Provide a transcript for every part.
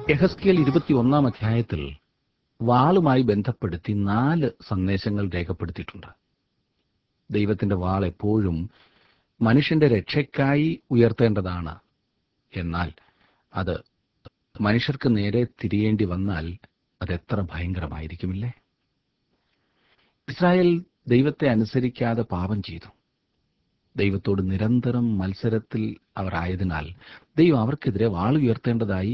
എഹസ്കിയൽ ഇരുപത്തിയൊന്നാം അധ്യായത്തിൽ വാളുമായി ബന്ധപ്പെടുത്തി നാല് സന്ദേശങ്ങൾ രേഖപ്പെടുത്തിയിട്ടുണ്ട് ദൈവത്തിന്റെ വാൾ എപ്പോഴും മനുഷ്യന്റെ രക്ഷയ്ക്കായി ഉയർത്തേണ്ടതാണ് എന്നാൽ അത് മനുഷ്യർക്ക് നേരെ തിരിയേണ്ടി വന്നാൽ അതെത്ര ഭയങ്കരമായിരിക്കുമില്ലേ ഇസ്രായേൽ ദൈവത്തെ അനുസരിക്കാതെ പാപം ചെയ്തു ദൈവത്തോട് നിരന്തരം മത്സരത്തിൽ അവർ ആയതിനാൽ ദൈവം അവർക്കെതിരെ വാൾ ഉയർത്തേണ്ടതായി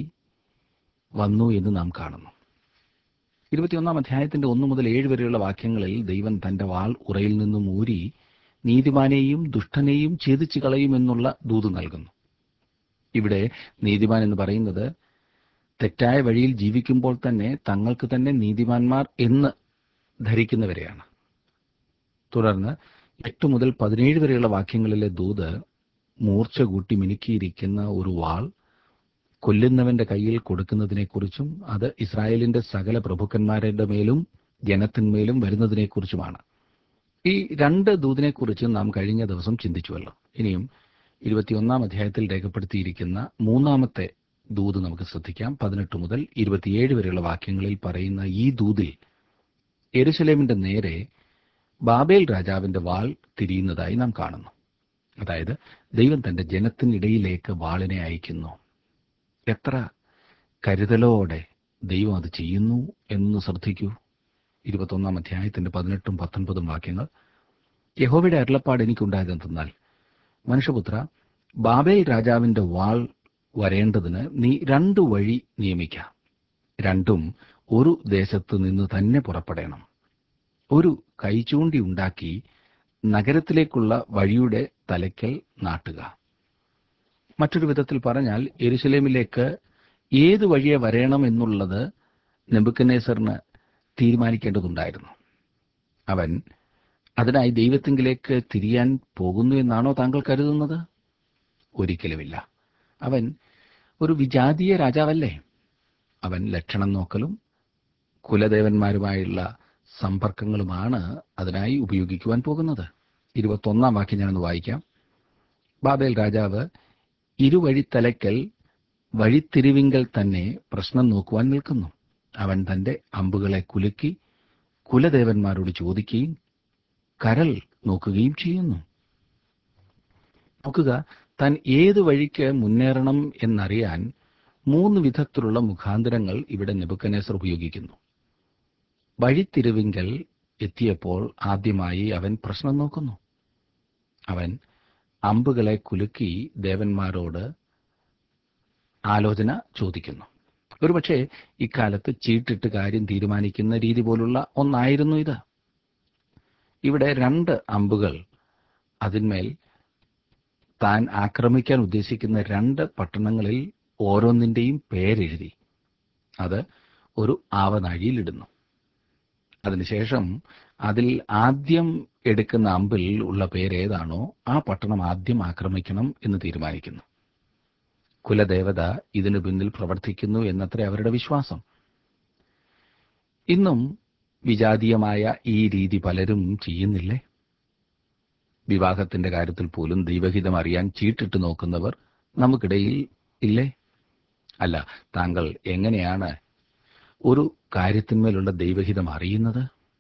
വന്നു എന്ന് നാം കാണുന്നു ഇരുപത്തിയൊന്നാം അധ്യായത്തിന്റെ ഒന്നു മുതൽ ഏഴ് വരെയുള്ള വാക്യങ്ങളിൽ ദൈവം തന്റെ വാൾ ഉറയിൽ നിന്നും ഊരി നീതിമാനെയും ദുഷ്ടനെയും ഛേദിച്ചു കളയുമെന്നുള്ള ദൂത് നൽകുന്നു ഇവിടെ നീതിമാൻ എന്ന് പറയുന്നത് തെറ്റായ വഴിയിൽ ജീവിക്കുമ്പോൾ തന്നെ തങ്ങൾക്ക് തന്നെ നീതിമാന്മാർ എന്ന് ധരിക്കുന്നവരെയാണ് തുടർന്ന് എട്ട് മുതൽ പതിനേഴ് വരെയുള്ള വാക്യങ്ങളിലെ ദൂത് മൂർച്ച കൂട്ടി മിനുക്കിയിരിക്കുന്ന ഒരു വാൾ കൊല്ലുന്നവന്റെ കയ്യിൽ കൊടുക്കുന്നതിനെക്കുറിച്ചും അത് ഇസ്രായേലിന്റെ സകല പ്രഭുക്കന്മാരുടെ മേലും ജനത്തിന്മേലും വരുന്നതിനെക്കുറിച്ചുമാണ് ഈ രണ്ട് ദൂതിനെക്കുറിച്ച് നാം കഴിഞ്ഞ ദിവസം ചിന്തിച്ചുവല്ലോ ഇനിയും ഇരുപത്തിയൊന്നാം അധ്യായത്തിൽ രേഖപ്പെടുത്തിയിരിക്കുന്ന മൂന്നാമത്തെ ദൂത് നമുക്ക് ശ്രദ്ധിക്കാം പതിനെട്ട് മുതൽ ഇരുപത്തിയേഴ് വരെയുള്ള വാക്യങ്ങളിൽ പറയുന്ന ഈ ദൂതിൽ എരുസലേമിന്റെ നേരെ ബാബേൽ രാജാവിന്റെ വാൾ തിരിയുന്നതായി നാം കാണുന്നു അതായത് ദൈവം തന്റെ ജനത്തിനിടയിലേക്ക് വാളിനെ അയക്കുന്നു എത്ര കരുതലോടെ ദൈവം അത് ചെയ്യുന്നു എന്ന് ശ്രദ്ധിക്കൂ ഇരുപത്തൊന്നാം അധ്യായത്തിന്റെ പതിനെട്ടും പത്തൊൻപതും വാക്യങ്ങൾ യഹോവയുടെ അരുളപ്പാട് എനിക്കുണ്ടായതെന്തെന്നാൽ മനുഷ്യപുത്ര ബാബേൽ രാജാവിന്റെ വാൾ വരേണ്ടതിന് നീ രണ്ടു വഴി നിയമിക്കാം രണ്ടും ഒരു ദേശത്ത് നിന്ന് തന്നെ പുറപ്പെടണം ഒരു കൈചൂണ്ടി ഉണ്ടാക്കി നഗരത്തിലേക്കുള്ള വഴിയുടെ തലയ്ക്കൽ നാട്ടുക മറ്റൊരു വിധത്തിൽ പറഞ്ഞാൽ എരുസലേമിലേക്ക് ഏത് വഴിയെ വരേണം എന്നുള്ളത് നെബുക്കനേസറിന് തീരുമാനിക്കേണ്ടതുണ്ടായിരുന്നു അവൻ അതിനായി ദൈവത്തിങ്കിലേക്ക് തിരിയാൻ പോകുന്നു എന്നാണോ താങ്കൾ കരുതുന്നത് ഒരിക്കലുമില്ല അവൻ ഒരു വിജാതീയ രാജാവല്ലേ അവൻ ലക്ഷണം നോക്കലും കുലദേവന്മാരുമായുള്ള സമ്പർക്കങ്ങളുമാണ് അതിനായി ഉപയോഗിക്കുവാൻ പോകുന്നത് ഇരുപത്തൊന്നാം വാക്യം ഞാനൊന്ന് വായിക്കാം ബാബേൽ രാജാവ് ഇരുവഴിത്തലയ്ക്കൽ വഴിത്തിരിവിങ്കൽ തന്നെ പ്രശ്നം നോക്കുവാൻ നിൽക്കുന്നു അവൻ തന്റെ അമ്പുകളെ കുലുക്കി കുലദേവന്മാരോട് ചോദിക്കുകയും കരൽ നോക്കുകയും ചെയ്യുന്നു നോക്കുക താൻ ഏത് വഴിക്ക് മുന്നേറണം എന്നറിയാൻ മൂന്ന് വിധത്തിലുള്ള മുഖാന്തരങ്ങൾ ഇവിടെ നെബുക്കനേസർ ഉപയോഗിക്കുന്നു വഴിത്തിരിവിങ്കൽ എത്തിയപ്പോൾ ആദ്യമായി അവൻ പ്രശ്നം നോക്കുന്നു അവൻ അമ്പുകളെ കുലുക്കി ദേവന്മാരോട് ആലോചന ചോദിക്കുന്നു ഒരുപക്ഷെ ഇക്കാലത്ത് ചീട്ടിട്ട് കാര്യം തീരുമാനിക്കുന്ന രീതി പോലുള്ള ഒന്നായിരുന്നു ഇത് ഇവിടെ രണ്ട് അമ്പുകൾ അതിന്മേൽ താൻ ആക്രമിക്കാൻ ഉദ്ദേശിക്കുന്ന രണ്ട് പട്ടണങ്ങളിൽ ഓരോന്നിന്റെയും പേരെഴുതി അത് ഒരു ആവനാഴിയിലിടുന്നു അതിനുശേഷം അതിൽ ആദ്യം എടുക്കുന്ന അമ്പിൽ ഉള്ള പേരേതാണോ ആ പട്ടണം ആദ്യം ആക്രമിക്കണം എന്ന് തീരുമാനിക്കുന്നു കുലദേവത ഇതിനു പിന്നിൽ പ്രവർത്തിക്കുന്നു എന്നത്ര അവരുടെ വിശ്വാസം ഇന്നും വിജാതീയമായ ഈ രീതി പലരും ചെയ്യുന്നില്ലേ വിവാഹത്തിന്റെ കാര്യത്തിൽ പോലും ദൈവഹിതം അറിയാൻ ചീട്ടിട്ട് നോക്കുന്നവർ നമുക്കിടയിൽ ഇല്ലേ അല്ല താങ്കൾ എങ്ങനെയാണ് ഒരു കാര്യത്തിന്മേലുള്ള ദൈവഹിതം അറിയുന്നത്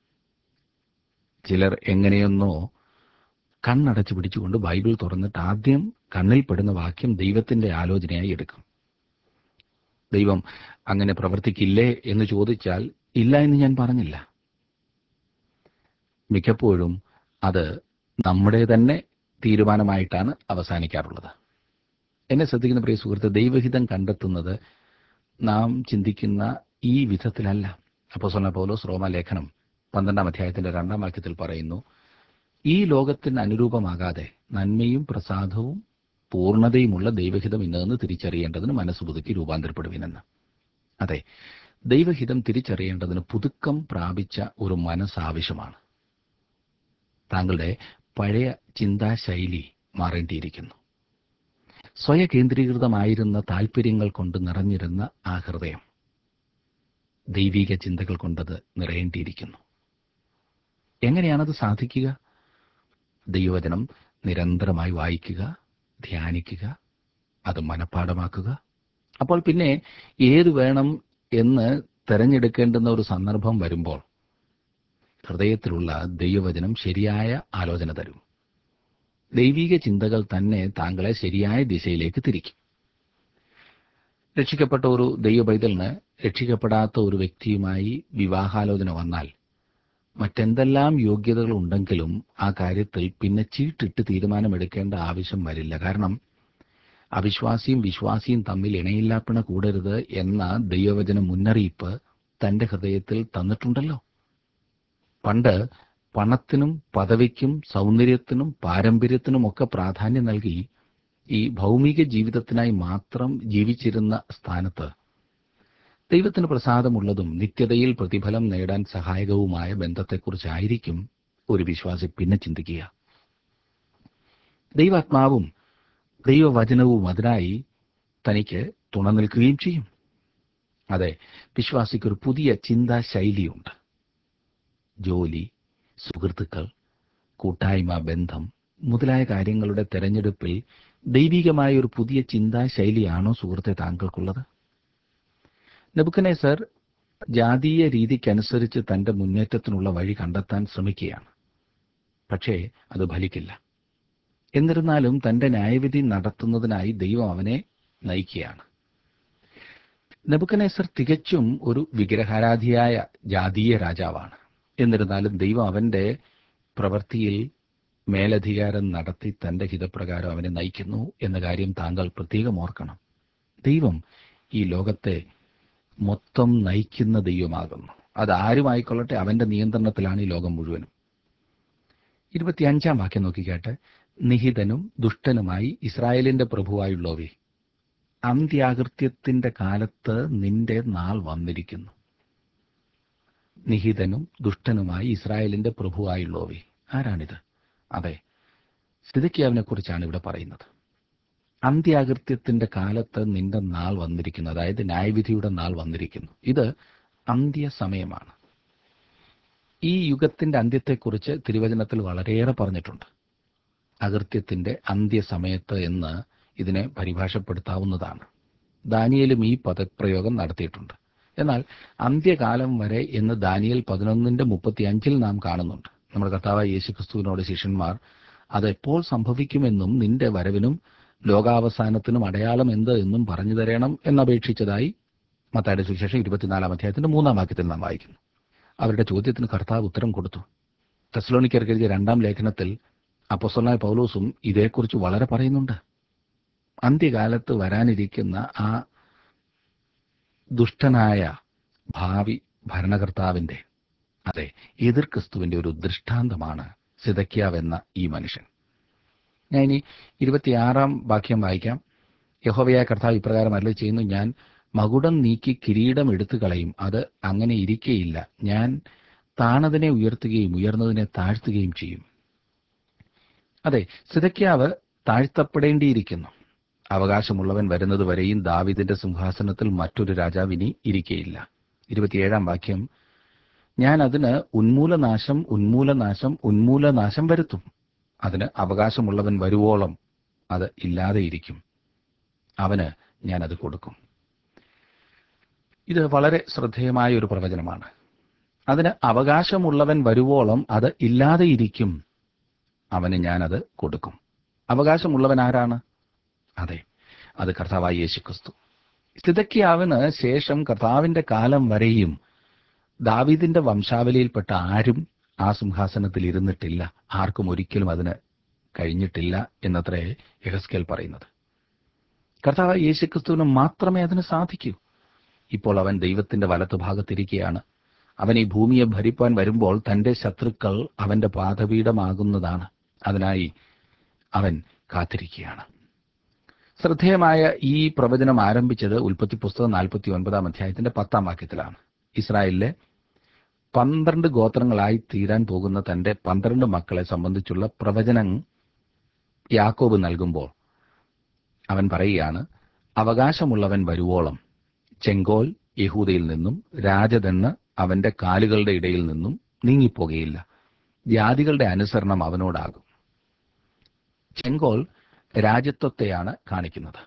ചിലർ എങ്ങനെയൊന്നോ കണ്ണടച്ചു പിടിച്ചുകൊണ്ട് ബൈബിൾ തുറന്നിട്ട് ആദ്യം കണ്ണിൽ പെടുന്ന വാക്യം ദൈവത്തിന്റെ ആലോചനയായി എടുക്കും ദൈവം അങ്ങനെ പ്രവർത്തിക്കില്ലേ എന്ന് ചോദിച്ചാൽ ഇല്ല എന്ന് ഞാൻ പറഞ്ഞില്ല മിക്കപ്പോഴും അത് നമ്മുടെ തന്നെ തീരുമാനമായിട്ടാണ് അവസാനിക്കാറുള്ളത് എന്നെ ശ്രദ്ധിക്കുന്ന പ്രിയ സുഹൃത്ത് ദൈവഹിതം കണ്ടെത്തുന്നത് നാം ചിന്തിക്കുന്ന ഈ വിധത്തിലല്ല അപ്പോസ്വല പൗലോസ് റോമ ലേഖനം പന്ത്രണ്ടാം അധ്യായത്തിന്റെ രണ്ടാം വാക്യത്തിൽ പറയുന്നു ഈ ലോകത്തിന് അനുരൂപമാകാതെ നന്മയും പ്രസാദവും പൂർണ്ണതയുമുള്ള ദൈവഹിതം ഇന്നതെന്ന് തിരിച്ചറിയേണ്ടതിന് മനസ്സ് പുതുക്കി രൂപാന്തരപ്പെടുവിനെന്ന് അതെ ദൈവഹിതം തിരിച്ചറിയേണ്ടതിന് പുതുക്കം പ്രാപിച്ച ഒരു മനസ്സ് ആവശ്യമാണ് താങ്കളുടെ പഴയ ചിന്താശൈലി മാറേണ്ടിയിരിക്കുന്നു സ്വയകേന്ദ്രീകൃതമായിരുന്ന താല്പര്യങ്ങൾ കൊണ്ട് നിറഞ്ഞിരുന്ന ആ ഹൃദയം ദൈവിക ചിന്തകൾ കൊണ്ടത് നിറയേണ്ടിയിരിക്കുന്നു എങ്ങനെയാണത് സാധിക്കുക ദൈവവചനം നിരന്തരമായി വായിക്കുക ധ്യാനിക്കുക അത് മനഃപ്പാടമാക്കുക അപ്പോൾ പിന്നെ ഏത് വേണം എന്ന് തെരഞ്ഞെടുക്കേണ്ടുന്ന ഒരു സന്ദർഭം വരുമ്പോൾ ഹൃദയത്തിലുള്ള ദൈവവചനം ശരിയായ ആലോചന തരും ദൈവിക ചിന്തകൾ തന്നെ താങ്കളെ ശരിയായ ദിശയിലേക്ക് തിരിക്കും രക്ഷിക്കപ്പെട്ട ഒരു ദൈവപൈതലിന് രക്ഷിക്കപ്പെടാത്ത ഒരു വ്യക്തിയുമായി വിവാഹാലോചന വന്നാൽ മറ്റെന്തെല്ലാം യോഗ്യതകൾ ഉണ്ടെങ്കിലും ആ കാര്യത്തിൽ പിന്നെ ചീട്ടിട്ട് തീരുമാനമെടുക്കേണ്ട ആവശ്യം വരില്ല കാരണം അവിശ്വാസിയും വിശ്വാസിയും തമ്മിൽ ഇണയില്ലാപ്പിണ കൂടരുത് എന്ന ദൈവവചന മുന്നറിയിപ്പ് തന്റെ ഹൃദയത്തിൽ തന്നിട്ടുണ്ടല്ലോ പണ്ട് പണത്തിനും പദവിക്കും സൗന്ദര്യത്തിനും പാരമ്പര്യത്തിനും ഒക്കെ പ്രാധാന്യം നൽകി ഈ ഭൗമിക ജീവിതത്തിനായി മാത്രം ജീവിച്ചിരുന്ന സ്ഥാനത്ത് ദൈവത്തിന് പ്രസാദമുള്ളതും നിത്യതയിൽ പ്രതിഫലം നേടാൻ സഹായകവുമായ ബന്ധത്തെക്കുറിച്ചായിരിക്കും ഒരു വിശ്വാസി പിന്നെ ചിന്തിക്കുക ദൈവാത്മാവും ദൈവവചനവും അതിനായി തനിക്ക് തുണ നിൽക്കുകയും ചെയ്യും അതെ വിശ്വാസിക്ക് ഒരു പുതിയ ചിന്താശൈലിയുണ്ട് ജോലി സുഹൃത്തുക്കൾ കൂട്ടായ്മ ബന്ധം മുതലായ കാര്യങ്ങളുടെ തെരഞ്ഞെടുപ്പിൽ ദൈവികമായ ഒരു പുതിയ ചിന്താശൈലിയാണോ സുഹൃത്തെ താങ്കൾക്കുള്ളത് നെബുക്കനേസർ ജാതീയ രീതിക്കനുസരിച്ച് തന്റെ മുന്നേറ്റത്തിനുള്ള വഴി കണ്ടെത്താൻ ശ്രമിക്കുകയാണ് പക്ഷേ അത് ഫലിക്കില്ല എന്നിരുന്നാലും തന്റെ ന്യായവിധി നടത്തുന്നതിനായി ദൈവം അവനെ നയിക്കുകയാണ് നെബുക്കനേസർ തികച്ചും ഒരു വിഗ്രഹാരാധിയായ ജാതീയ രാജാവാണ് എന്നിരുന്നാലും ദൈവം അവന്റെ പ്രവൃത്തിയിൽ മേലധികാരം നടത്തി തന്റെ ഹിതപ്രകാരം അവനെ നയിക്കുന്നു എന്ന കാര്യം താങ്കൾ പ്രത്യേകം ഓർക്കണം ദൈവം ഈ ലോകത്തെ മൊത്തം നയിക്കുന്ന ദൈവമാകുന്നു അത് ആരുമായിക്കൊള്ളട്ടെ അവന്റെ നിയന്ത്രണത്തിലാണ് ഈ ലോകം മുഴുവനും ഇരുപത്തിയഞ്ചാം വാക്യം നോക്കിക്കാട്ടെ നിഹിതനും ദുഷ്ടനുമായി ഇസ്രായേലിന്റെ പ്രഭുവായുള്ളവേ അന്ത്യാകൃത്യത്തിന്റെ കാലത്ത് നിന്റെ നാൾ വന്നിരിക്കുന്നു നിഹിതനും ദുഷ്ടനുമായി ഇസ്രായേലിന്റെ പ്രഭുവായുള്ളവേ ആരാണിത് അതെ സ്ഥിതിക്കാവിനെ കുറിച്ചാണ് ഇവിടെ പറയുന്നത് അന്ത്യാകൃത്യത്തിന്റെ കാലത്ത് നിന്റെ നാൾ വന്നിരിക്കുന്നു അതായത് ന്യായവിധിയുടെ നാൾ വന്നിരിക്കുന്നു ഇത് അന്ത്യസമയമാണ് ഈ യുഗത്തിന്റെ അന്ത്യത്തെക്കുറിച്ച് തിരുവചനത്തിൽ വളരെയേറെ പറഞ്ഞിട്ടുണ്ട് അകൃത്യത്തിന്റെ അന്ത്യസമയത്ത് എന്ന് ഇതിനെ പരിഭാഷപ്പെടുത്താവുന്നതാണ് ദാനിയലും ഈ പദപ്രയോഗം നടത്തിയിട്ടുണ്ട് എന്നാൽ അന്ത്യകാലം വരെ എന്ന് ദാനിയൽ പതിനൊന്നിന്റെ മുപ്പത്തിയഞ്ചിൽ നാം കാണുന്നുണ്ട് നമ്മുടെ കർത്താവായ യേശുക്രിസ്തുവിനോട് ശിഷ്യന്മാർ അത് എപ്പോൾ സംഭവിക്കുമെന്നും നിന്റെ വരവിനും ലോകാവസാനത്തിനും അടയാളം എന്ത് എന്നും പറഞ്ഞു തരണം എന്നപേക്ഷിച്ചതായി മത്തായുടെ സുവിശേഷം ഇരുപത്തിനാലാം അധ്യായത്തിന്റെ മൂന്നാം വാക്യത്തിൽ നാം വായിക്കുന്നു അവരുടെ ചോദ്യത്തിന് കർത്താവ് ഉത്തരം കൊടുത്തു തെസ്ലോണിക്കർക്ക് എഴുതിയ രണ്ടാം ലേഖനത്തിൽ അപ്പൊസ്തലനായ പൗലോസും ഇതേക്കുറിച്ച് വളരെ പറയുന്നുണ്ട് അന്ത്യകാലത്ത് വരാനിരിക്കുന്ന ആ ദുഷ്ടനായ ഭാവി ഭരണകർത്താവിന്റെ അതെ എതിർ ക്രിസ്തുവിന്റെ ഒരു ദൃഷ്ടാന്തമാണ് സിതക്യാവെന്ന ഈ മനുഷ്യൻ ഞാൻ ഇനി ഇരുപത്തിയാറാം വാക്യം വായിക്കാം യഹോവയായ കർത്താവ് ഇപ്രകാരം അരളി ചെയ്യുന്നു ഞാൻ മകുടം നീക്കി കിരീടം എടുത്തു കളയും അത് അങ്ങനെ ഇരിക്കയില്ല ഞാൻ താണതിനെ ഉയർത്തുകയും ഉയർന്നതിനെ താഴ്ത്തുകയും ചെയ്യും അതെ സിതക്യാവ് താഴ്ത്തപ്പെടേണ്ടിയിരിക്കുന്നു അവകാശമുള്ളവൻ വരുന്നത് വരെയും ദാവിദിന്റെ സിംഹാസനത്തിൽ മറ്റൊരു രാജാവിനി ഇരിക്കയില്ല ഇരുപത്തിയേഴാം വാക്യം ഞാൻ അതിന് ഉന്മൂലനാശം ഉന്മൂലനാശം ഉന്മൂലനാശം വരുത്തും അതിന് അവകാശമുള്ളവൻ വരുവോളം അത് ഇല്ലാതെയിരിക്കും അവന് ഞാൻ അത് കൊടുക്കും ഇത് വളരെ ശ്രദ്ധേയമായ ഒരു പ്രവചനമാണ് അതിന് അവകാശമുള്ളവൻ വരുവോളം അത് ഇല്ലാതെയിരിക്കും അവന് ഞാനത് കൊടുക്കും അവകാശമുള്ളവൻ ആരാണ് അതെ അത് കർത്താവായ യേശു ക്രിസ്തു സ്ഥിതയ്ക്കാവിന് ശേഷം കർത്താവിന്റെ കാലം വരെയും ദാവീദിന്റെ വംശാവലിയിൽപ്പെട്ട ആരും ആ സിംഹാസനത്തിൽ ഇരുന്നിട്ടില്ല ആർക്കും ഒരിക്കലും അതിന് കഴിഞ്ഞിട്ടില്ല എന്നത്രേ യഹസ്കേൽ പറയുന്നത് കർത്താവ് യേശുക്രിസ്തുവിന് മാത്രമേ അതിന് സാധിക്കൂ ഇപ്പോൾ അവൻ ദൈവത്തിന്റെ വലത്തുഭാഗത്തിരിക്കുകയാണ് അവൻ ഈ ഭൂമിയെ ഭരിപ്പാൻ വരുമ്പോൾ തന്റെ ശത്രുക്കൾ അവന്റെ പാദപീഠമാകുന്നതാണ് അതിനായി അവൻ കാത്തിരിക്കുകയാണ് ശ്രദ്ധേയമായ ഈ പ്രവചനം ആരംഭിച്ചത് ഉൽപ്പത്തി പുസ്തകം നാൽപ്പത്തി ഒൻപതാം അധ്യായത്തിന്റെ പത്താം വാക്യത്തിലാണ് ഇസ്രായേലിലെ പന്ത്രണ്ട് ഗോത്രങ്ങളായി തീരാൻ പോകുന്ന തന്റെ പന്ത്രണ്ട് മക്കളെ സംബന്ധിച്ചുള്ള പ്രവചനം യാക്കോബ് നൽകുമ്പോൾ അവൻ പറയുകയാണ് അവകാശമുള്ളവൻ വരുവോളം ചെങ്കോൽ യഹൂദയിൽ നിന്നും രാജതെന്ന് അവന്റെ കാലുകളുടെ ഇടയിൽ നിന്നും നീങ്ങിപ്പോകുകയില്ല ജാതികളുടെ അനുസരണം അവനോടാകും ചെങ്കോൽ രാജ്യത്വത്തെയാണ് കാണിക്കുന്നത്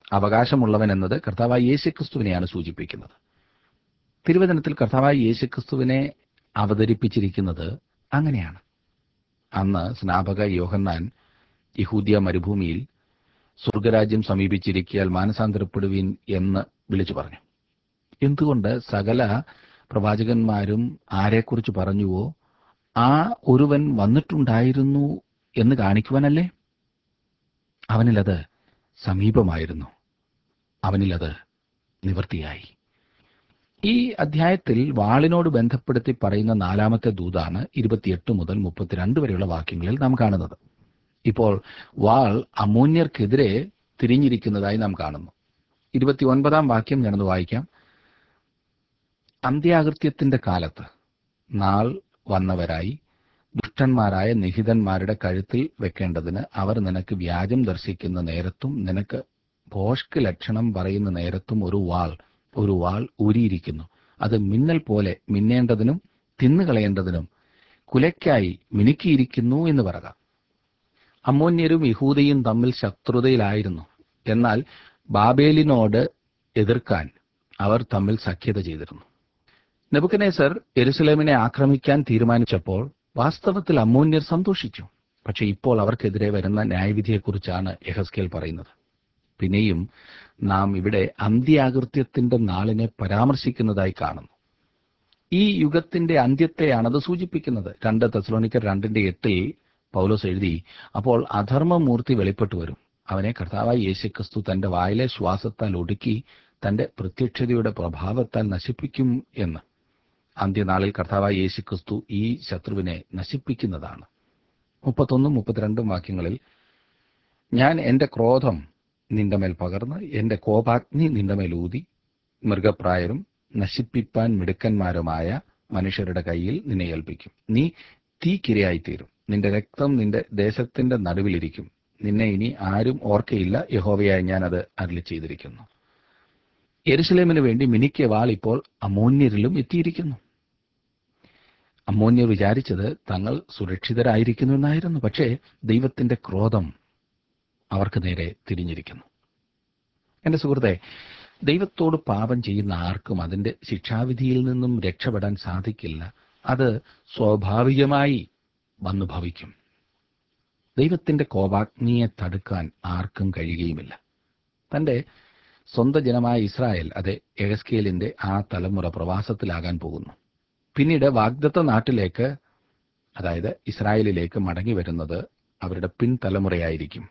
അവകാശമുള്ളവൻ എന്നത് കർത്താവായ യേശുക്രിസ്തുവിനെയാണ് സൂചിപ്പിക്കുന്നത് തിരുവചനത്തിൽ കർത്താവായ യേശുക്രിസ്തുവിനെ അവതരിപ്പിച്ചിരിക്കുന്നത് അങ്ങനെയാണ് അന്ന് സ്നാപക യോഹന്നാൻ യഹൂദിയ മരുഭൂമിയിൽ സ്വർഗരാജ്യം സമീപിച്ചിരിക്കിയാൽ മാനസാന്തരപ്പെടുവീൻ എന്ന് വിളിച്ചു പറഞ്ഞു എന്തുകൊണ്ട് സകല പ്രവാചകന്മാരും ആരെക്കുറിച്ച് പറഞ്ഞുവോ ആ ഒരുവൻ വന്നിട്ടുണ്ടായിരുന്നു എന്ന് കാണിക്കുവാനല്ലേ അവനിലത് സമീപമായിരുന്നു അവനിലത് നിവൃത്തിയായി ഈ അധ്യായത്തിൽ വാളിനോട് ബന്ധപ്പെടുത്തി പറയുന്ന നാലാമത്തെ ദൂതാണ് ഇരുപത്തിയെട്ട് മുതൽ മുപ്പത്തിരണ്ട് വരെയുള്ള വാക്യങ്ങളിൽ നാം കാണുന്നത് ഇപ്പോൾ വാൾ അമൂന്യർക്കെതിരെ തിരിഞ്ഞിരിക്കുന്നതായി നാം കാണുന്നു ഇരുപത്തിയൊൻപതാം വാക്യം ഞാനത് വായിക്കാം അന്ത്യാകൃത്യത്തിന്റെ കാലത്ത് നാൾ വന്നവരായി ദുഷ്ടന്മാരായ നിഹിതന്മാരുടെ കഴുത്തിൽ വെക്കേണ്ടതിന് അവർ നിനക്ക് വ്യാജം ദർശിക്കുന്ന നേരത്തും നിനക്ക് ഭോഷ്ക് ലക്ഷണം പറയുന്ന നേരത്തും ഒരു വാൾ ഒരു വാൾ ഊരിയിരിക്കുന്നു അത് മിന്നൽ പോലെ മിന്നേണ്ടതിനും തിന്നുകളയേണ്ടതിനും കുലയ്ക്കായി മിനുക്കിയിരിക്കുന്നു എന്ന് പറക അമ്മോന്യരും യഹൂദയും തമ്മിൽ ശത്രുതയിലായിരുന്നു എന്നാൽ ബാബേലിനോട് എതിർക്കാൻ അവർ തമ്മിൽ സഖ്യത ചെയ്തിരുന്നു നെബുക്കനേസർ എരുസലേമിനെ ആക്രമിക്കാൻ തീരുമാനിച്ചപ്പോൾ വാസ്തവത്തിൽ അമ്മോന്യർ സന്തോഷിച്ചു പക്ഷെ ഇപ്പോൾ അവർക്കെതിരെ വരുന്ന ന്യായവിധിയെക്കുറിച്ചാണ് യഹസ്കേൽ പറയുന്നത് പിന്നെയും നാം ഇവിടെ അന്ത്യാകൃത്യത്തിന്റെ നാളിനെ പരാമർശിക്കുന്നതായി കാണുന്നു ഈ യുഗത്തിന്റെ അന്ത്യത്തെയാണത് സൂചിപ്പിക്കുന്നത് രണ്ട് തെസ്ലോണിക്കർ രണ്ടിന്റെ എട്ടിൽ പൗലോസ് എഴുതി അപ്പോൾ അധർമ്മമൂർത്തി വെളിപ്പെട്ടു വരും അവനെ കർത്താവായ യേശുക്രിസ്തു തന്റെ വായിലെ ശ്വാസത്താൽ ഒടുക്കി തന്റെ പ്രത്യക്ഷതയുടെ പ്രഭാവത്താൽ നശിപ്പിക്കും എന്ന് അന്ത്യനാളിൽ കർത്താവായ യേശുക്രിസ്തു ഈ ശത്രുവിനെ നശിപ്പിക്കുന്നതാണ് മുപ്പത്തൊന്നും മുപ്പത്തിരണ്ടും വാക്യങ്ങളിൽ ഞാൻ എന്റെ ക്രോധം നിന്റെ മേൽ പകർന്ന് എന്റെ കോപാഗ്നി നിന്റെ മേൽ ഊതി മൃഗപ്രായരും നശിപ്പിപ്പാൻ മിടുക്കന്മാരുമായ മനുഷ്യരുടെ കയ്യിൽ നിന്നെ ഏൽപ്പിക്കും നീ തീക്കിരയായിത്തീരും നിന്റെ രക്തം നിന്റെ ദേശത്തിന്റെ നടുവിലിരിക്കും നിന്നെ ഇനി ആരും ഓർക്കയില്ല യഹോവയായി ഞാൻ അത് അരളി ചെയ്തിരിക്കുന്നു യെരുസലേമിന് വേണ്ടി മിനിക്കിയ വാൾ ഇപ്പോൾ അമോന്യരിലും എത്തിയിരിക്കുന്നു അമോന്യർ വിചാരിച്ചത് തങ്ങൾ സുരക്ഷിതരായിരിക്കുന്നു എന്നായിരുന്നു പക്ഷേ ദൈവത്തിന്റെ ക്രോധം അവർക്ക് നേരെ തിരിഞ്ഞിരിക്കുന്നു എന്റെ സുഹൃത്തെ ദൈവത്തോട് പാപം ചെയ്യുന്ന ആർക്കും അതിന്റെ ശിക്ഷാവിധിയിൽ നിന്നും രക്ഷപ്പെടാൻ സാധിക്കില്ല അത് സ്വാഭാവികമായി വന്നു ഭവിക്കും ദൈവത്തിന്റെ കോപാഗ്നിയെ തടുക്കാൻ ആർക്കും കഴിയുകയുമില്ല തന്റെ സ്വന്തം ജനമായ ഇസ്രായേൽ അതെ എഹസ്കേലിന്റെ ആ തലമുറ പ്രവാസത്തിലാകാൻ പോകുന്നു പിന്നീട് വാഗ്ദത്ത നാട്ടിലേക്ക് അതായത് ഇസ്രായേലിലേക്ക് മടങ്ങി വരുന്നത് അവരുടെ പിൻതലമുറയായിരിക്കും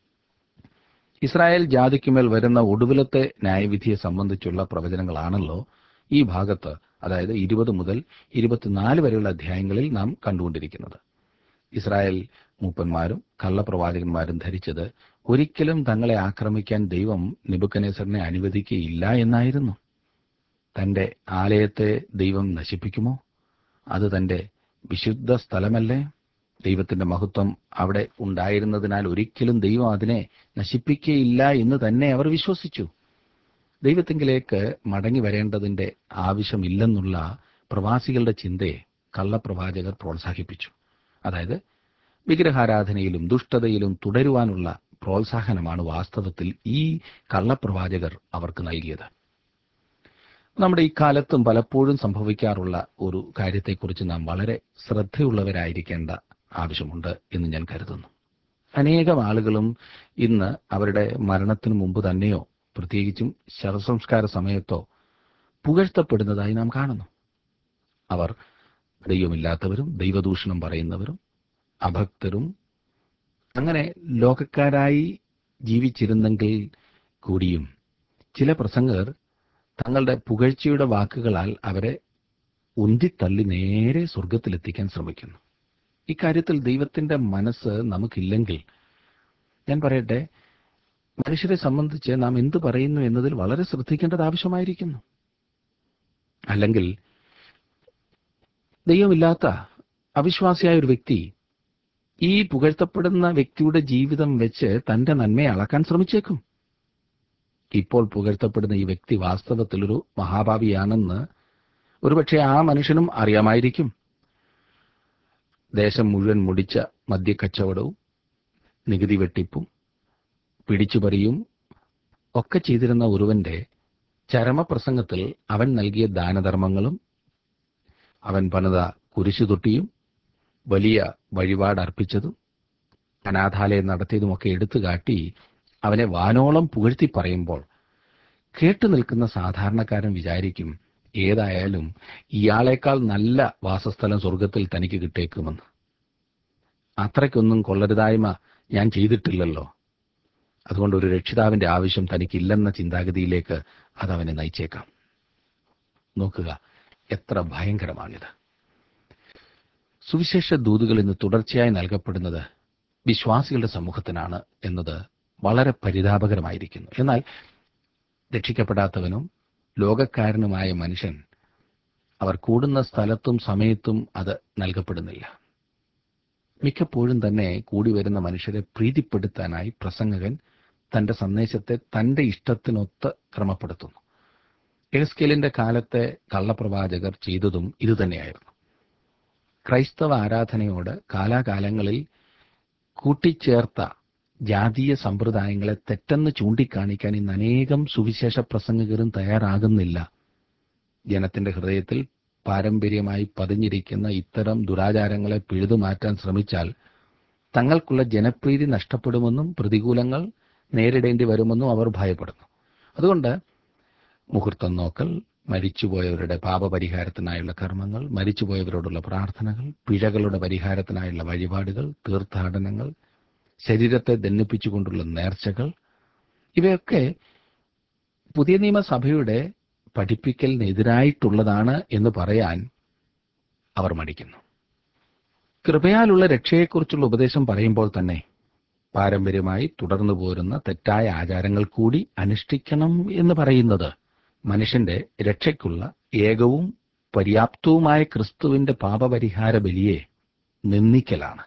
ഇസ്രായേൽ ജാതിക്കുമേൽ വരുന്ന ഒടുവിലത്തെ ന്യായവിധിയെ സംബന്ധിച്ചുള്ള പ്രവചനങ്ങളാണല്ലോ ഈ ഭാഗത്ത് അതായത് ഇരുപത് മുതൽ ഇരുപത്തിനാല് വരെയുള്ള അധ്യായങ്ങളിൽ നാം കണ്ടുകൊണ്ടിരിക്കുന്നത് ഇസ്രായേൽ മൂപ്പന്മാരും കള്ളപ്രവാചകന്മാരും ധരിച്ചത് ഒരിക്കലും തങ്ങളെ ആക്രമിക്കാൻ ദൈവം നിബുക്കനേസറിനെ അനുവദിക്കുകയില്ല എന്നായിരുന്നു തന്റെ ആലയത്തെ ദൈവം നശിപ്പിക്കുമോ അത് തന്റെ വിശുദ്ധ സ്ഥലമല്ലേ ദൈവത്തിന്റെ മഹത്വം അവിടെ ഉണ്ടായിരുന്നതിനാൽ ഒരിക്കലും ദൈവം അതിനെ നശിപ്പിക്കുകയില്ല എന്ന് തന്നെ അവർ വിശ്വസിച്ചു ദൈവത്തെങ്കിലേക്ക് മടങ്ങി വരേണ്ടതിന്റെ ആവശ്യമില്ലെന്നുള്ള പ്രവാസികളുടെ ചിന്തയെ കള്ളപ്രവാചകർ പ്രോത്സാഹിപ്പിച്ചു അതായത് വിഗ്രഹാരാധനയിലും ദുഷ്ടതയിലും തുടരുവാനുള്ള പ്രോത്സാഹനമാണ് വാസ്തവത്തിൽ ഈ കള്ളപ്രവാചകർ അവർക്ക് നൽകിയത് നമ്മുടെ ഈ കാലത്തും പലപ്പോഴും സംഭവിക്കാറുള്ള ഒരു കാര്യത്തെക്കുറിച്ച് നാം വളരെ ശ്രദ്ധയുള്ളവരായിരിക്കേണ്ട ആവശ്യമുണ്ട് എന്ന് ഞാൻ കരുതുന്നു അനേകം ആളുകളും ഇന്ന് അവരുടെ മരണത്തിനു മുമ്പ് തന്നെയോ പ്രത്യേകിച്ചും ശവസംസ്കാര സമയത്തോ പുകഴ്ത്തപ്പെടുന്നതായി നാം കാണുന്നു അവർ ദൈവമില്ലാത്തവരും ദൈവദൂഷണം പറയുന്നവരും അഭക്തരും അങ്ങനെ ലോകക്കാരായി ജീവിച്ചിരുന്നെങ്കിൽ കൂടിയും ചില പ്രസംഗകർ തങ്ങളുടെ പുകഴ്ചയുടെ വാക്കുകളാൽ അവരെ ഉന്തിത്തള്ളി നേരെ സ്വർഗത്തിലെത്തിക്കാൻ ശ്രമിക്കുന്നു ഇക്കാര്യത്തിൽ ദൈവത്തിന്റെ മനസ്സ് നമുക്കില്ലെങ്കിൽ ഞാൻ പറയട്ടെ മനുഷ്യരെ സംബന്ധിച്ച് നാം എന്തു പറയുന്നു എന്നതിൽ വളരെ ശ്രദ്ധിക്കേണ്ടത് ആവശ്യമായിരിക്കുന്നു അല്ലെങ്കിൽ ദൈവമില്ലാത്ത അവിശ്വാസിയായ ഒരു വ്യക്തി ഈ പുകഴ്ത്തപ്പെടുന്ന വ്യക്തിയുടെ ജീവിതം വെച്ച് തന്റെ നന്മയെ അളക്കാൻ ശ്രമിച്ചേക്കും ഇപ്പോൾ പുകഴ്ത്തപ്പെടുന്ന ഈ വ്യക്തി വാസ്തവത്തിൽ ഒരു മഹാഭാവിയാണെന്ന് ഒരുപക്ഷെ ആ മനുഷ്യനും അറിയാമായിരിക്കും ദേശം മുഴുവൻ മുടിച്ച മദ്യക്കച്ചവടവും നികുതി വെട്ടിപ്പും പിടിച്ചുപറിയും ഒക്കെ ചെയ്തിരുന്ന ഒരുവന്റെ ചരമപ്രസംഗത്തിൽ അവൻ നൽകിയ ദാനധർമ്മങ്ങളും അവൻ പണിത കുരിശുതൊട്ടിയും വലിയ വഴിപാട് അർപ്പിച്ചതും അനാഥാലയം നടത്തിയതുമൊക്കെ എടുത്തു കാട്ടി അവനെ വാനോളം പുകഴ്ത്തി പറയുമ്പോൾ കേട്ടു നിൽക്കുന്ന സാധാരണക്കാരൻ വിചാരിക്കും ഏതായാലും ഇയാളെക്കാൾ നല്ല വാസസ്ഥലം സ്വർഗത്തിൽ തനിക്ക് കിട്ടേക്കുമെന്ന് അത്രയ്ക്കൊന്നും കൊള്ളരുതായ്മ ഞാൻ ചെയ്തിട്ടില്ലല്ലോ അതുകൊണ്ട് ഒരു രക്ഷിതാവിന്റെ ആവശ്യം തനിക്കില്ലെന്ന ചിന്താഗതിയിലേക്ക് അത് അവനെ നയിച്ചേക്കാം നോക്കുക എത്ര ഭയങ്കരമാണിത് സുവിശേഷ ദൂതുകൾ ഇന്ന് തുടർച്ചയായി നൽകപ്പെടുന്നത് വിശ്വാസികളുടെ സമൂഹത്തിനാണ് എന്നത് വളരെ പരിതാപകരമായിരിക്കുന്നു എന്നാൽ രക്ഷിക്കപ്പെടാത്തവനും ലോകക്കാരനുമായ മനുഷ്യൻ അവർ കൂടുന്ന സ്ഥലത്തും സമയത്തും അത് നൽകപ്പെടുന്നില്ല മിക്കപ്പോഴും തന്നെ കൂടി വരുന്ന മനുഷ്യരെ പ്രീതിപ്പെടുത്താനായി പ്രസംഗകൻ തന്റെ സന്ദേശത്തെ തന്റെ ഇഷ്ടത്തിനൊത്ത് ക്രമപ്പെടുത്തുന്നു എഹസ്കേലിന്റെ കാലത്തെ കള്ളപ്രവാചകർ ചെയ്തതും ഇതുതന്നെയായിരുന്നു ക്രൈസ്തവ ആരാധനയോട് കാലാകാലങ്ങളിൽ കൂട്ടിച്ചേർത്ത ജാതീയ സമ്പ്രദായങ്ങളെ തെറ്റെന്ന് ചൂണ്ടിക്കാണിക്കാൻ ഇന്ന് അനേകം സുവിശേഷ പ്രസംഗകരും തയ്യാറാകുന്നില്ല ജനത്തിന്റെ ഹൃദയത്തിൽ പാരമ്പര്യമായി പതിഞ്ഞിരിക്കുന്ന ഇത്തരം ദുരാചാരങ്ങളെ പിഴുതുമാറ്റാൻ ശ്രമിച്ചാൽ തങ്ങൾക്കുള്ള ജനപ്രീതി നഷ്ടപ്പെടുമെന്നും പ്രതികൂലങ്ങൾ നേരിടേണ്ടി വരുമെന്നും അവർ ഭയപ്പെടുന്നു അതുകൊണ്ട് മുഹൂർത്തം നോക്കൽ മരിച്ചുപോയവരുടെ പാപപരിഹാരത്തിനായുള്ള കർമ്മങ്ങൾ മരിച്ചുപോയവരോടുള്ള പ്രാർത്ഥനകൾ പിഴകളുടെ പരിഹാരത്തിനായുള്ള വഴിപാടുകൾ തീർത്ഥാടനങ്ങൾ ശരീരത്തെ ദണ്ണിപ്പിച്ചുകൊണ്ടുള്ള നേർച്ചകൾ ഇവയൊക്കെ പുതിയ നിയമസഭയുടെ പഠിപ്പിക്കലിനെതിരായിട്ടുള്ളതാണ് എന്ന് പറയാൻ അവർ മടിക്കുന്നു കൃപയാലുള്ള രക്ഷയെക്കുറിച്ചുള്ള ഉപദേശം പറയുമ്പോൾ തന്നെ പാരമ്പര്യമായി തുടർന്നു പോരുന്ന തെറ്റായ ആചാരങ്ങൾ കൂടി അനുഷ്ഠിക്കണം എന്ന് പറയുന്നത് മനുഷ്യന്റെ രക്ഷയ്ക്കുള്ള ഏകവും പര്യാപ്തവുമായ ക്രിസ്തുവിന്റെ പാപപരിഹാര ബലിയെ നിന്ദിക്കലാണ്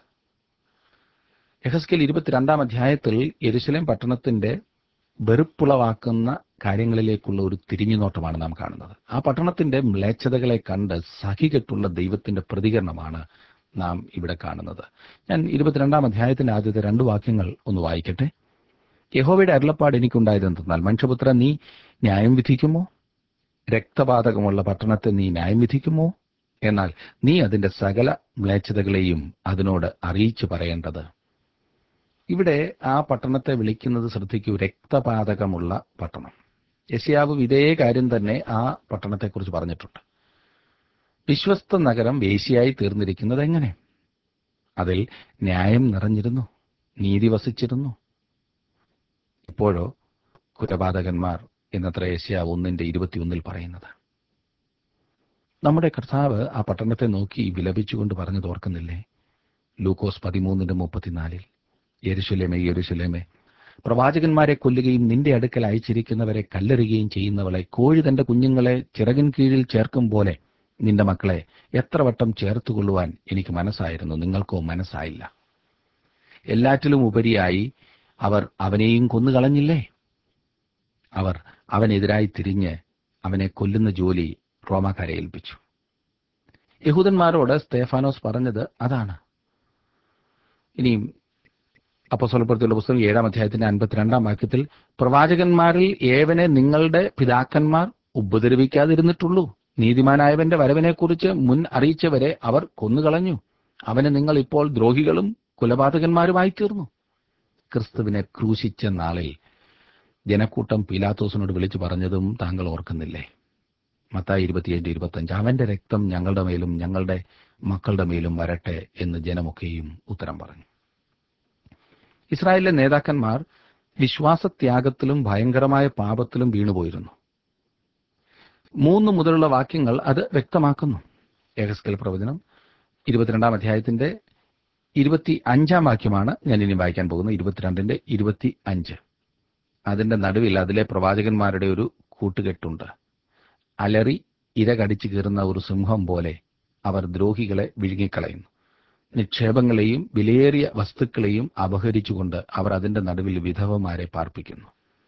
യഹസ്കേൽ ഇരുപത്തിരണ്ടാം അധ്യായത്തിൽ യെരുശലേം പട്ടണത്തിന്റെ വെറുപ്പുളവാക്കുന്ന കാര്യങ്ങളിലേക്കുള്ള ഒരു തിരിഞ്ഞുനോട്ടമാണ് നാം കാണുന്നത് ആ പട്ടണത്തിന്റെ മ്ലേച്ഛതകളെ കണ്ട് സഹികെട്ടുള്ള ദൈവത്തിന്റെ പ്രതികരണമാണ് നാം ഇവിടെ കാണുന്നത് ഞാൻ ഇരുപത്തിരണ്ടാം അധ്യായത്തിന്റെ ആദ്യത്തെ രണ്ട് വാക്യങ്ങൾ ഒന്ന് വായിക്കട്ടെ യഹോവയുടെ അരുളപ്പാട് എനിക്കുണ്ടായതെന്തെന്നാൽ മനുഷ്യപുത്ര നീ ന്യായം വിധിക്കുമോ രക്തപാതകമുള്ള പട്ടണത്തെ നീ ന്യായം വിധിക്കുമോ എന്നാൽ നീ അതിന്റെ സകല മ്ലേച്ഛതകളെയും അതിനോട് അറിയിച്ചു പറയേണ്ടത് ഇവിടെ ആ പട്ടണത്തെ വിളിക്കുന്നത് ശ്രദ്ധിക്കൂ രക്തപാതകമുള്ള പട്ടണം യശയാവ് ഇതേ കാര്യം തന്നെ ആ പട്ടണത്തെക്കുറിച്ച് പറഞ്ഞിട്ടുണ്ട് വിശ്വസ്ത നഗരം വേശിയായി തീർന്നിരിക്കുന്നത് എങ്ങനെ അതിൽ ന്യായം നിറഞ്ഞിരുന്നു നീതി വസിച്ചിരുന്നു ഇപ്പോഴോ കുലപാതകന്മാർ എന്നത്ര യശയാവ് ഒന്നിന്റെ ഇരുപത്തിയൊന്നിൽ പറയുന്നത് നമ്മുടെ കർത്താവ് ആ പട്ടണത്തെ നോക്കി വിലപിച്ചുകൊണ്ട് പറഞ്ഞത് ഓർക്കുന്നില്ലേ ലൂക്കോസ് പതിമൂന്നിന്റെ മുപ്പത്തിനാലിൽ യെരുശലേമേ യെരുശലേമേ പ്രവാചകന്മാരെ കൊല്ലുകയും നിന്റെ അടുക്കൽ അയച്ചിരിക്കുന്നവരെ കല്ലെറിയുകയും ചെയ്യുന്നവളെ കോഴി തന്റെ കുഞ്ഞുങ്ങളെ ചിറകിൻ കീഴിൽ ചേർക്കും പോലെ നിന്റെ മക്കളെ എത്ര വട്ടം ചേർത്തുകൊള്ളുവാൻ എനിക്ക് മനസ്സായിരുന്നു നിങ്ങൾക്കോ മനസ്സായില്ല എല്ലാറ്റിലും ഉപരിയായി അവർ അവനെയും കൊന്നുകളഞ്ഞില്ലേ അവർ അവനെതിരായി തിരിഞ്ഞ് അവനെ കൊല്ലുന്ന ജോലി റോമാക്കാരെ ഏൽപ്പിച്ചു യഹൂദന്മാരോട് സ്തേഫാനോസ് പറഞ്ഞത് അതാണ് ഇനിയും അപ്പസ്വലപ്പുറത്തുള്ള പുസ്തകം ഏഴാം അധ്യായത്തിന്റെ അൻപത്തിരണ്ടാം വാക്യത്തിൽ പ്രവാചകന്മാരിൽ ഏവനെ നിങ്ങളുടെ പിതാക്കന്മാർ ഉപദ്രവിക്കാതിരുന്നിട്ടുള്ളൂ നീതിമാനായവന്റെ വരവിനെക്കുറിച്ച് മുൻ അറിയിച്ചവരെ അവർ കൊന്നുകളഞ്ഞു അവന് നിങ്ങൾ ഇപ്പോൾ ദ്രോഹികളും കൊലപാതകന്മാരുമായി തീർന്നു ക്രിസ്തുവിനെ ക്രൂശിച്ച നാളിൽ ജനക്കൂട്ടം പീലാത്തോസിനോട് വിളിച്ചു പറഞ്ഞതും താങ്കൾ ഓർക്കുന്നില്ലേ മത്തായി ഇരുപത്തിയേഴ് ഇരുപത്തഞ്ച് അവന്റെ രക്തം ഞങ്ങളുടെ മേലും ഞങ്ങളുടെ മക്കളുടെ മേലും വരട്ടെ എന്ന് ജനമൊക്കെയും ഉത്തരം പറഞ്ഞു ഇസ്രായേലിലെ നേതാക്കന്മാർ വിശ്വാസത്യാഗത്തിലും ഭയങ്കരമായ പാപത്തിലും വീണുപോയിരുന്നു മൂന്ന് മുതലുള്ള വാക്യങ്ങൾ അത് വ്യക്തമാക്കുന്നു ഏകസ്കൽ പ്രവചനം ഇരുപത്തിരണ്ടാം അധ്യായത്തിന്റെ ഇരുപത്തി അഞ്ചാം വാക്യമാണ് ഞാൻ ഇനി വായിക്കാൻ പോകുന്നത് ഇരുപത്തിരണ്ടിന്റെ ഇരുപത്തി അഞ്ച് അതിന്റെ നടുവിൽ അതിലെ പ്രവാചകന്മാരുടെ ഒരു കൂട്ടുകെട്ടുണ്ട് അലറി ഇര കടിച്ചു കീറുന്ന ഒരു സിംഹം പോലെ അവർ ദ്രോഹികളെ വിഴുങ്ങിക്കളയുന്നു നിക്ഷേപങ്ങളെയും വിലയേറിയ വസ്തുക്കളെയും അപഹരിച്ചുകൊണ്ട് അവർ അതിന്റെ നടുവിൽ വിധവമാരെ പാർപ്പിക്കുന്നു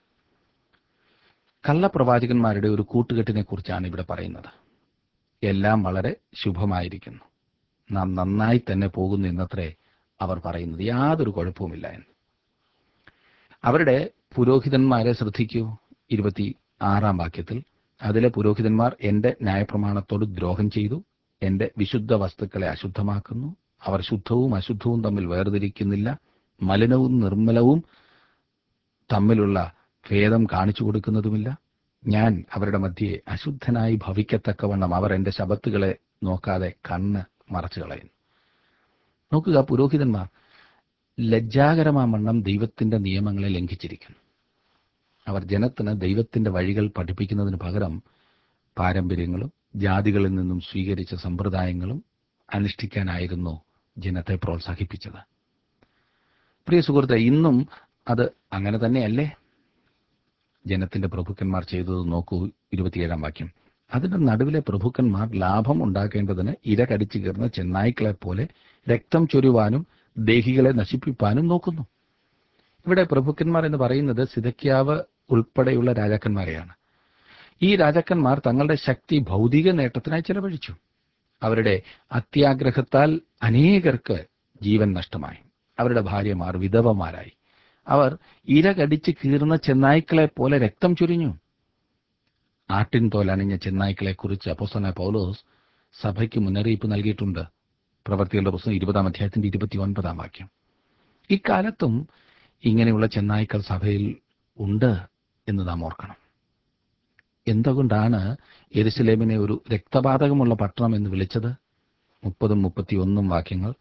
കള്ളപ്രവാചകന്മാരുടെ ഒരു കൂട്ടുകെട്ടിനെ കുറിച്ചാണ് ഇവിടെ പറയുന്നത് എല്ലാം വളരെ ശുഭമായിരിക്കുന്നു നാം നന്നായി തന്നെ പോകുന്നു എന്നത്രേ അവർ പറയുന്നത് യാതൊരു കുഴപ്പവുമില്ല എന്ന് അവരുടെ പുരോഹിതന്മാരെ ശ്രദ്ധിക്കൂ ഇരുപത്തി ആറാം വാക്യത്തിൽ അതിലെ പുരോഹിതന്മാർ എന്റെ ന്യായപ്രമാണത്തോട് ദ്രോഹം ചെയ്തു എന്റെ വിശുദ്ധ വസ്തുക്കളെ അശുദ്ധമാക്കുന്നു അവർ ശുദ്ധവും അശുദ്ധവും തമ്മിൽ വേർതിരിക്കുന്നില്ല മലിനവും നിർമ്മലവും തമ്മിലുള്ള ഭേദം കാണിച്ചു കൊടുക്കുന്നതുമില്ല ഞാൻ അവരുടെ മധ്യയെ അശുദ്ധനായി ഭവിക്കത്തക്കവണ്ണം അവർ എന്റെ ശബത്തുകളെ നോക്കാതെ കണ്ണ് മറച്ചു കളയുന്നു നോക്കുക പുരോഹിതന്മാർ ലജ്ജാകരമാവണ്ണം ദൈവത്തിന്റെ നിയമങ്ങളെ ലംഘിച്ചിരിക്കുന്നു അവർ ജനത്തിന് ദൈവത്തിന്റെ വഴികൾ പഠിപ്പിക്കുന്നതിന് പകരം പാരമ്പര്യങ്ങളും ജാതികളിൽ നിന്നും സ്വീകരിച്ച സമ്പ്രദായങ്ങളും അനുഷ്ഠിക്കാനായിരുന്നു ജനത്തെ പ്രോത്സാഹിപ്പിച്ചത് പ്രിയ സുഹൃത്തെ ഇന്നും അത് അങ്ങനെ തന്നെയല്ലേ ജനത്തിന്റെ പ്രഭുക്കന്മാർ ചെയ്തത് നോക്കൂ ഇരുപത്തിയേഴാം വാക്യം അതിന്റെ നടുവിലെ പ്രഭുക്കന്മാർ ലാഭം ഉണ്ടാക്കേണ്ടതിന് ഇര കടിച്ചു കീർന്ന ചെന്നായ്ക്കളെ പോലെ രക്തം ചൊരുവാനും ദേഹികളെ നശിപ്പിപ്പാനും നോക്കുന്നു ഇവിടെ പ്രഭുക്കന്മാർ എന്ന് പറയുന്നത് സിതക്യാവ് ഉൾപ്പെടെയുള്ള രാജാക്കന്മാരെയാണ് ഈ രാജാക്കന്മാർ തങ്ങളുടെ ശക്തി ഭൗതിക നേട്ടത്തിനായി ചെലവഴിച്ചു അവരുടെ അത്യാഗ്രഹത്താൽ അനേകർക്ക് ജീവൻ നഷ്ടമായി അവരുടെ ഭാര്യമാർ വിധവമാരായി അവർ ഇര കടിച്ച് കീറുന്ന ചെന്നായ്ക്കളെ പോലെ രക്തം ചുരിഞ്ഞു ആട്ടിൻ തോലണിഞ്ഞ ചെന്നായ്ക്കളെ കുറിച്ച് അപ്പോസ്തലനായ പൗലോസ് സഭയ്ക്ക് മുന്നറിയിപ്പ് നൽകിയിട്ടുണ്ട് പ്രവർത്തികളുടെ പുസ്തകം ഇരുപതാം അധ്യായത്തിന്റെ ഇരുപത്തി ഒൻപതാം വാക്യം ഇക്കാലത്തും ഇങ്ങനെയുള്ള ചെന്നായ്ക്കൾ സഭയിൽ ഉണ്ട് എന്ന് നാം ഓർക്കണം എന്തുകൊണ്ടാണ് എരുസലേമിനെ ഒരു രക്തപാതകമുള്ള പട്ടണം എന്ന് വിളിച്ചത് മുപ്പതും മുപ്പത്തിയൊന്നും വാക്യങ്ങൾ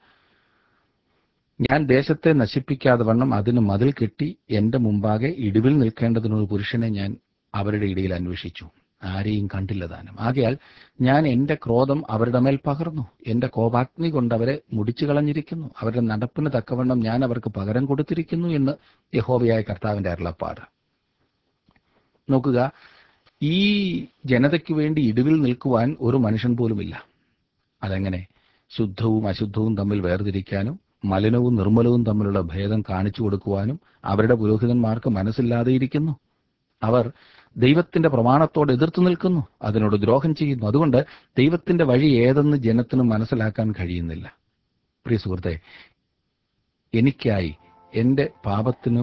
ഞാൻ ദേശത്തെ നശിപ്പിക്കാതെ വണ്ണം അതിന് മതിൽ കെട്ടി എന്റെ മുമ്പാകെ ഇടിവിൽ നിൽക്കേണ്ടതിനൊരു പുരുഷനെ ഞാൻ അവരുടെ ഇടയിൽ അന്വേഷിച്ചു ആരെയും കണ്ടില്ല താനും ആകയാൽ ഞാൻ എന്റെ ക്രോധം അവരുടെ മേൽ പകർന്നു എന്റെ കോപാഗ്നി കൊണ്ട് അവരെ മുടിച്ചു കളഞ്ഞിരിക്കുന്നു അവരുടെ നടപ്പിന് തക്കവണ്ണം ഞാൻ അവർക്ക് പകരം കൊടുത്തിരിക്കുന്നു എന്ന് യഹോവയായ കർത്താവിന്റെ അരുളപ്പാട് നോക്കുക ഈ ജനതയ്ക്ക് വേണ്ടി ഇടിവിൽ നിൽക്കുവാൻ ഒരു മനുഷ്യൻ പോലുമില്ല അതെങ്ങനെ ശുദ്ധവും അശുദ്ധവും തമ്മിൽ വേർതിരിക്കാനും മലിനവും നിർമ്മലവും തമ്മിലുള്ള ഭേദം കാണിച്ചു കൊടുക്കുവാനും അവരുടെ പുരോഹിതന്മാർക്ക് മനസ്സില്ലാതെയിരിക്കുന്നു അവർ ദൈവത്തിന്റെ പ്രമാണത്തോട് എതിർത്തു നിൽക്കുന്നു അതിനോട് ദ്രോഹം ചെയ്യുന്നു അതുകൊണ്ട് ദൈവത്തിന്റെ വഴി ഏതെന്ന് ജനത്തിന് മനസ്സിലാക്കാൻ കഴിയുന്നില്ല പ്രിയ സുഹൃത്തെ എനിക്കായി എന്റെ പാപത്തിനും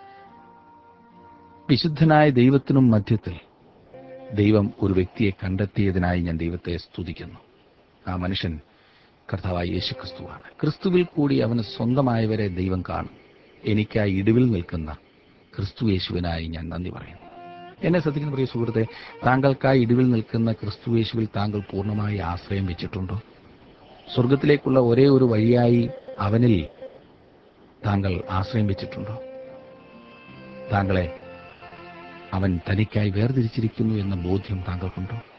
വിശുദ്ധനായ ദൈവത്തിനും മധ്യത്തിൽ ദൈവം ഒരു വ്യക്തിയെ കണ്ടെത്തിയതിനായി ഞാൻ ദൈവത്തെ സ്തുതിക്കുന്നു ആ മനുഷ്യൻ കർത്താവായ യേശു ക്രിസ്തുവാണ് ക്രിസ്തുവിൽ കൂടി അവന് സ്വന്തമായവരെ ദൈവം കാണും എനിക്കായി ഇടിവിൽ നിൽക്കുന്ന ക്രിസ്തു യേശുവിനായി ഞാൻ നന്ദി പറയുന്നു എന്നെ ശ്രദ്ധിക്കുന്ന പ്രിയ സുഹൃത്തെ താങ്കൾക്കായി ഇടിവിൽ നിൽക്കുന്ന ക്രിസ്തു യേശുവിൽ താങ്കൾ പൂർണ്ണമായി ആശ്രയം വെച്ചിട്ടുണ്ടോ സ്വർഗത്തിലേക്കുള്ള ഒരേ ഒരു വഴിയായി അവനിൽ താങ്കൾ ആശ്രയം വെച്ചിട്ടുണ്ടോ താങ്കളെ അവൻ തനിക്കായി വേർതിരിച്ചിരിക്കുന്നു എന്ന ബോധ്യം താങ്കൾക്കുണ്ടോ